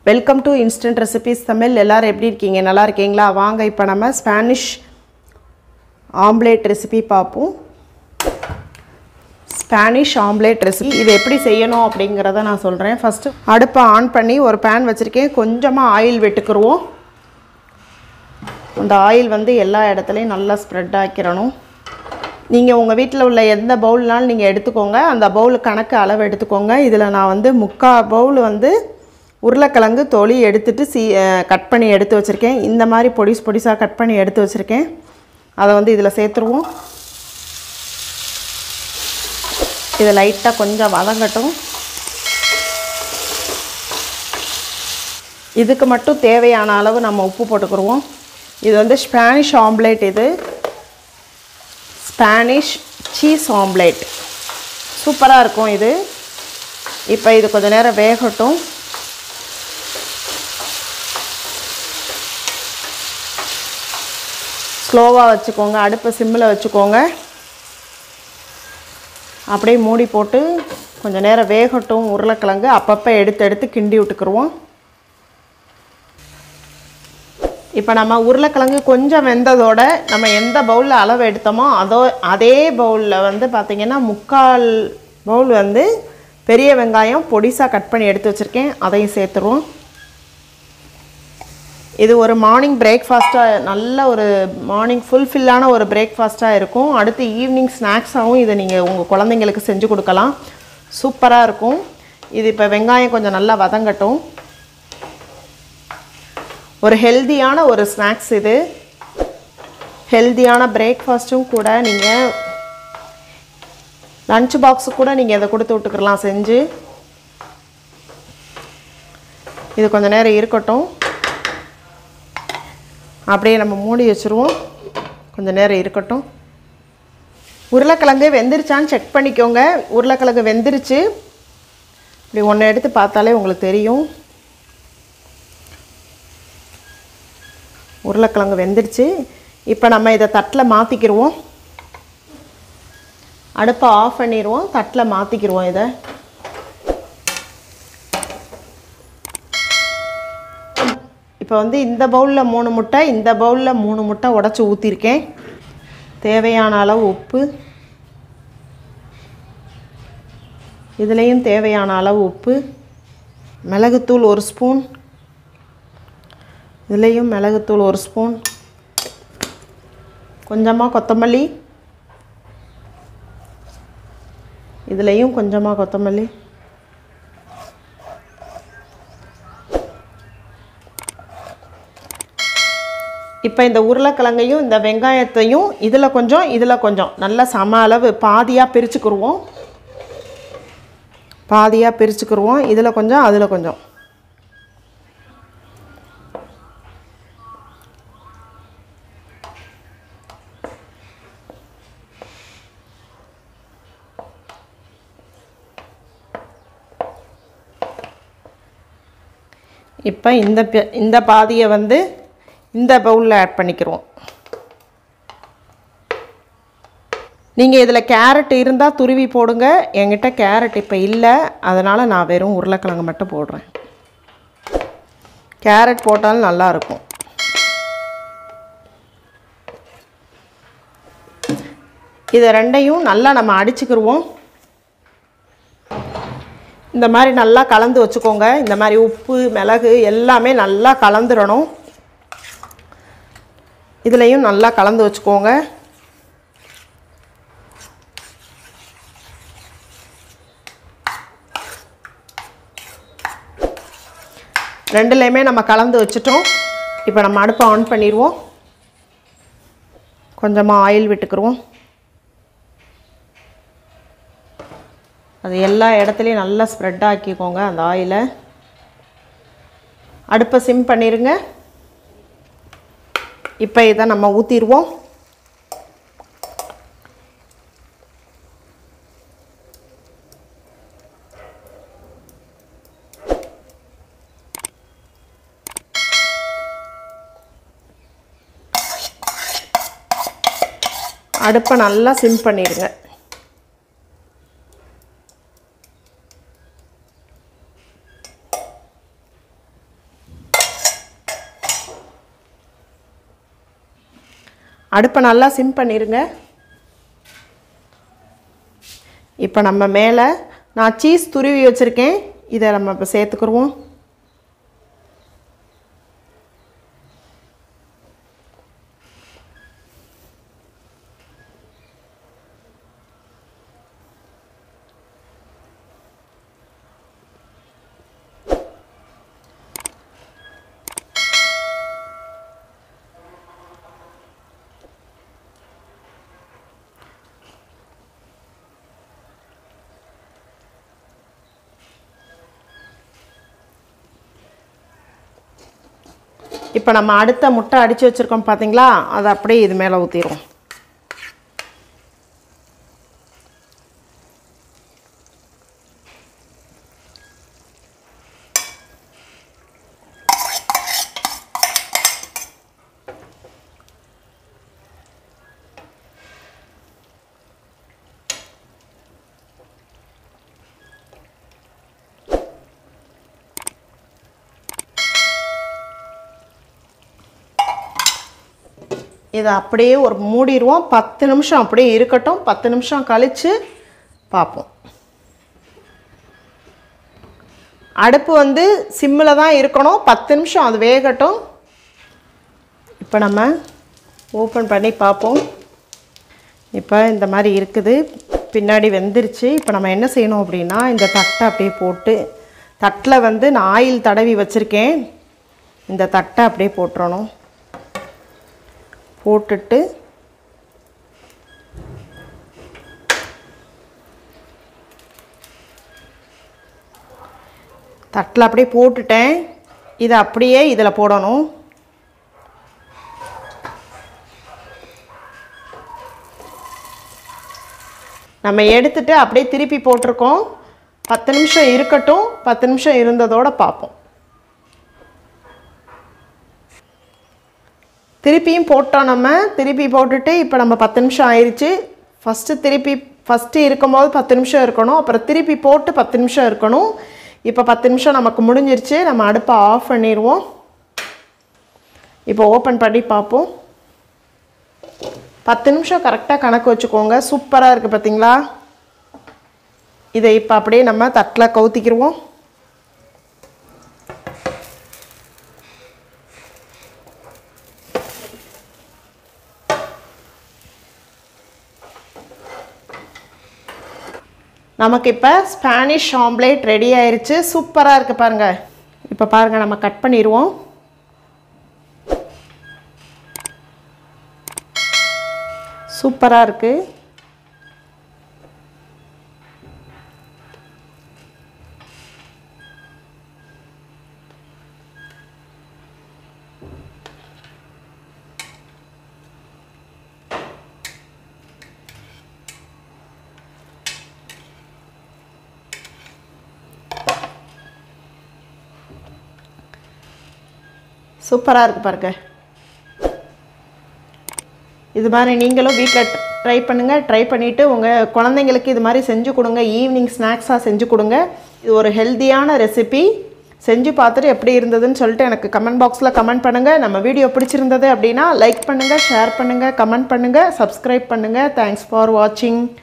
welcome to instant recipes Tamil எல்லாரும் எப்படி இருக்கீங்க நல்லா இருக்கீங்களா வாங்க இப்போ நம்ம ஸ்பானிஷ் ஆம்லேட் ரெசிபி பார்ப்போம் ஸ்பானிஷ் ஆம்லேட் ரெசிபி இது எப்படி செய்யணும் அப்படிங்கிறத நான் சொல்கிறேன் ஃபஸ்ட்டு அடுப்பை ஆன் பண்ணி ஒரு பேன் வச்சுருக்கேன் கொஞ்சமாக ஆயில் விட்டுக்குருவோம் அந்த ஆயில் வந்து எல்லா இடத்துலையும் நல்லா ஸ்ப்ரெட் ஆக்கிடணும் நீங்கள் உங்கள் வீட்டில் உள்ள எந்த பவுல்னாலும் நீங்கள் எடுத்துக்கோங்க அந்த பவுல் கணக்கு அளவு எடுத்துக்கோங்க இதில் நான் வந்து முக்கால் பவுல் வந்து உருளைக்கிழங்கு தொளி எடுத்துட்டு சீ கட் பண்ணி எடுத்து வச்சுருக்கேன் இந்த மாதிரி பொடிஸ் பொடிசாக கட் பண்ணி எடுத்து வச்சுருக்கேன் அதை வந்து இதில் சேர்த்துருவோம் இதை லைட்டாக கொஞ்சம் வதங்கட்டும் இதுக்கு மட்டும் தேவையான அளவு நம்ம உப்பு போட்டுக்கிடுவோம் இது வந்து ஸ்பானிஷ் ஆம்லேட் இது ஸ்பானிஷ் சீஸ் ஆம்லேட் சூப்பராக இருக்கும் இது இப்போ இது கொஞ்ச நேரம் வேகட்டும் ஸ்லோவாக வச்சுக்கோங்க அடுப்பை சிம்மில் வச்சுக்கோங்க அப்படியே மூடி போட்டு கொஞ்சம் நேரம் வேகட்டும் உருளைக்கிழங்கு அப்பப்போ எடுத்து எடுத்து கிண்டி விட்டுக்குருவோம் இப்போ நம்ம உருளைக்கிழங்கு கொஞ்சம் வெந்ததோட நம்ம எந்த பவுலில் அளவு எடுத்தோமோ அதோ அதே பவுலில் வந்து பார்த்திங்கன்னா முக்கால் பவுல் வந்து பெரிய வெங்காயம் பொடிசாக கட் பண்ணி எடுத்து வச்சுருக்கேன் அதையும் சேர்த்துருவோம் இது ஒரு மார்னிங் பிரேக்ஃபாஸ்ட்டாக நல்ல ஒரு மார்னிங் ஃபுல்ஃபில்லான ஒரு பிரேக்ஃபாஸ்ட்டாக இருக்கும் அடுத்து ஈவினிங் ஸ்நாக்ஸாகவும் இதை நீங்கள் உங்கள் குழந்தைங்களுக்கு செஞ்சு கொடுக்கலாம் சூப்பராக இருக்கும் இது இப்போ வெங்காயம் கொஞ்சம் நல்லா வதங்கட்டும் ஒரு ஹெல்தியான ஒரு ஸ்நாக்ஸ் இது ஹெல்தியான பிரேக்ஃபாஸ்ட்டும் கூட நீங்கள் லஞ்ச் பாக்ஸு கூட நீங்கள் இதை கொடுத்து விட்டுக்கலாம் செஞ்சு இது கொஞ்சம் நேரம் இருக்கட்டும் அப்படியே நம்ம மூடி வச்சுருவோம் கொஞ்சம் நேரம் இருக்கட்டும் உருளைக்கிழங்கு வெந்துருச்சான்னு செக் பண்ணிக்கோங்க உருளைக்கிழங்கு வெந்துருச்சு இப்படி ஒன்று எடுத்து பார்த்தாலே உங்களுக்கு தெரியும் உருளைக்கிழங்கு வெந்துருச்சு இப்போ நம்ம இதை தட்டில் மாற்றிக்கிடுவோம் அடுப்பை ஆஃப் பண்ணிடுவோம் தட்டில் மாற்றிக்கிடுவோம் இதை இப்போ வந்து இந்த பவுலில் மூணு முட்டை இந்த பவுலில் மூணு முட்டை உடச்சி ஊற்றிருக்கேன் தேவையான அளவு உப்பு இதுலேயும் தேவையான அளவு உப்பு மிளகுத்தூள் ஒரு ஸ்பூன் இதுலேயும் மிளகுத்தூள் ஒரு ஸ்பூன் கொஞ்சமாக கொத்தமல்லி இதுலேயும் கொஞ்சமாக கொத்தமல்லி இப்போ இந்த உருளைக்கிழங்கையும் இந்த வெங்காயத்தையும் இதில் கொஞ்சம் இதில் கொஞ்சம் நல்லா சம அளவு பாதியாக பிரிச்சுக்கிருவோம் பாதியாக பிரிச்சுக்கிருவோம் இதில் கொஞ்சம் அதில் கொஞ்சம் இப்போ இந்த ப- இந்த பாதியை வந்து இந்த பவுலில் ஆட் பண்ணிக்கிறோம் நீங்கள் இதில் கேரட் இருந்தால் துருவி போடுங்க என்கிட்ட கேரட் இப்போ இல்லை அதனால் நான் வெறும் உருளைக்கிழங்கு மட்டும் போடுறேன் கேரட் போட்டாலும் நல்லாயிருக்கும் இதை ரெண்டையும் நல்லா நம்ம அடிச்சுக்கிருவோம் இந்த மாதிரி நல்லா கலந்து வச்சுக்கோங்க இந்த மாதிரி உப்பு மிளகு எல்லாமே நல்லா கலந்துடணும் இதுலேயும் நல்லா கலந்து வச்சுக்கோங்க ரெண்டுலேயுமே நம்ம கலந்து வச்சுட்டோம் இப்போ நம்ம அடுப்பை ஆன் பண்ணிடுவோம் கொஞ்சமாக ஆயில் விட்டுக்குருவோம் அது எல்லா இடத்துலையும் நல்லா ஸ்ப்ரெட் ஆக்கிக்கோங்க அந்த ஆயிலை அடுப்பை சிம் பண்ணிடுங்க இப்போ இதை நம்ம ஊற்றிடுவோம் அடுப்பை நல்லா சிம் பண்ணிடுங்க அடுப்பை நல்லா சிம் பண்ணிடுங்க இப்போ நம்ம மேலே நான் சீஸ் துருவி வச்சுருக்கேன் இதை நம்ம இப்போ சேர்த்துக்குருவோம் இப்போ நம்ம அடுத்த முட்டை அடித்து வச்சுருக்கோம் பார்த்தீங்களா அதை அப்படியே இது மேலே ஊற்றிடுவோம் இதை அப்படியே ஒரு மூடிடுவோம் பத்து நிமிஷம் அப்படியே இருக்கட்டும் பத்து நிமிஷம் கழித்து பார்ப்போம் அடுப்பு வந்து சிம்மில் தான் இருக்கணும் பத்து நிமிஷம் அது வேகட்டும் இப்போ நம்ம ஓப்பன் பண்ணி பார்ப்போம் இப்போ இந்த மாதிரி இருக்குது பின்னாடி வெந்துருச்சு இப்போ நம்ம என்ன செய்யணும் அப்படின்னா இந்த தட்டை அப்படியே போட்டு தட்டில் வந்து நான் ஆயில் தடவி வச்சுருக்கேன் இந்த தட்டை அப்படியே போட்டுறணும் போட்டுட்டு தட்டில் அப்படியே போட்டுட்டேன் இதை அப்படியே இதில் போடணும் நம்ம எடுத்துட்டு அப்படியே திருப்பி போட்டிருக்கோம் பத்து நிமிஷம் இருக்கட்டும் பத்து நிமிஷம் இருந்ததோட பார்ப்போம் திருப்பியும் போட்டோம் நம்ம திருப்பி போட்டுட்டு இப்போ நம்ம பத்து நிமிஷம் ஆயிடுச்சு ஃபஸ்ட்டு திருப்பி ஃபஸ்ட்டு இருக்கும்போது பத்து நிமிஷம் இருக்கணும் அப்புறம் திருப்பி போட்டு பத்து நிமிஷம் இருக்கணும் இப்போ பத்து நிமிஷம் நமக்கு முடிஞ்சிருச்சு நம்ம அடுப்பை ஆஃப் பண்ணிடுவோம் இப்போ ஓப்பன் பண்ணி பார்ப்போம் பத்து நிமிஷம் கரெக்டாக கணக்கு வச்சுக்கோங்க சூப்பராக இருக்குது பார்த்தீங்களா இதை இப்போ அப்படியே நம்ம தட்டில் கவுத்திக்கிடுவோம் நமக்கு இப்போ ஸ்பானிஷ் ஆம்லேட் ரெடி ஆயிருச்சு சூப்பராக இருக்குது பாருங்கள் இப்போ பாருங்கள் நம்ம கட் பண்ணிடுவோம் சூப்பராக இருக்குது சூப்பராக இருக்குது பாருங்க இது மாதிரி நீங்களும் வீட்டில் ட்ரை பண்ணுங்கள் ட்ரை பண்ணிவிட்டு உங்கள் குழந்தைங்களுக்கு இது மாதிரி செஞ்சு கொடுங்க ஈவினிங் ஸ்நாக்ஸாக செஞ்சு கொடுங்க இது ஒரு ஹெல்த்தியான ரெசிபி செஞ்சு பார்த்துட்டு எப்படி இருந்ததுன்னு சொல்லிட்டு எனக்கு கமெண்ட் பாக்ஸில் கமெண்ட் பண்ணுங்கள் நம்ம வீடியோ பிடிச்சிருந்தது அப்படின்னா லைக் பண்ணுங்கள் ஷேர் பண்ணுங்கள் கமெண்ட் பண்ணுங்கள் சப்ஸ்கிரைப் பண்ணுங்கள் தேங்க்ஸ் ஃபார் வாட்சிங்